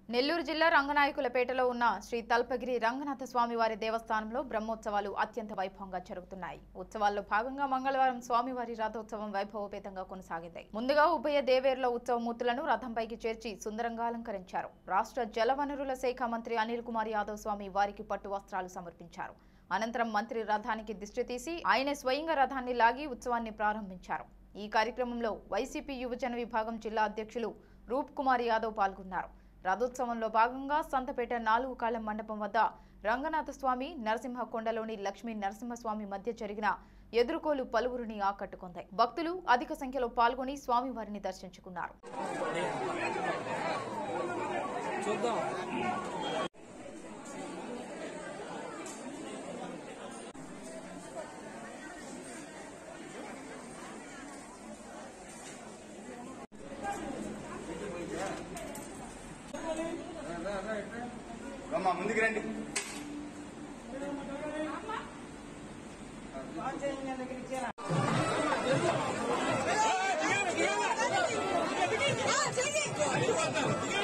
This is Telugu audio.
నెల్లూరు జిల్లా రంగనాయకులపేటలో ఉన్న శ్రీ తల్పగిరి రంగనాథ స్వామివారి దేవస్థానంలో బ్రహ్మోత్సవాలు అత్యంత వైభవంగా జరుగుతున్నాయి ఉత్సవాల్లో భాగంగా మంగళవారం స్వామివారి రథోత్సవం వైభవపేతంగా కొనసాగింది ముందుగా ఉభయ దేవేర్ల ఉత్సవమూర్తులను రథంపైకి చేర్చి సుందరంగా అలంకరించారు రాష్ట్ర జలవనరుల శాఖ మంత్రి అనిల్ కుమార్ యాదవ్ స్వామి వారికి పట్టు వస్త్రాలు సమర్పించారు అనంతరం మంత్రి రథానికి దిష్టి తీసి ఆయన స్వయంగా రథాన్ని లాగి ఉత్సవాన్ని ప్రారంభించారు ఈ కార్యక్రమంలో వైసీపీ యువజన విభాగం జిల్లా అధ్యక్షులు రూప్ కుమార్ యాదవ్ పాల్గొన్నారు రథోత్సవంలో భాగంగా సంతపేట నాలుగు కాళ్ల మండపం వద్ద రంగనాథ స్వామి నరసింహ కొండలోని లక్ష్మీ నరసింహస్వామి మధ్య జరిగిన ఎదుర్కోలు పలువురిని ఆకట్టుకుంది భక్తులు అధిక సంఖ్యలో పాల్గొని స్వామివారిని దర్శించుకున్నారు చూద్దాం రమ్మా ముందుకు రండి Ah,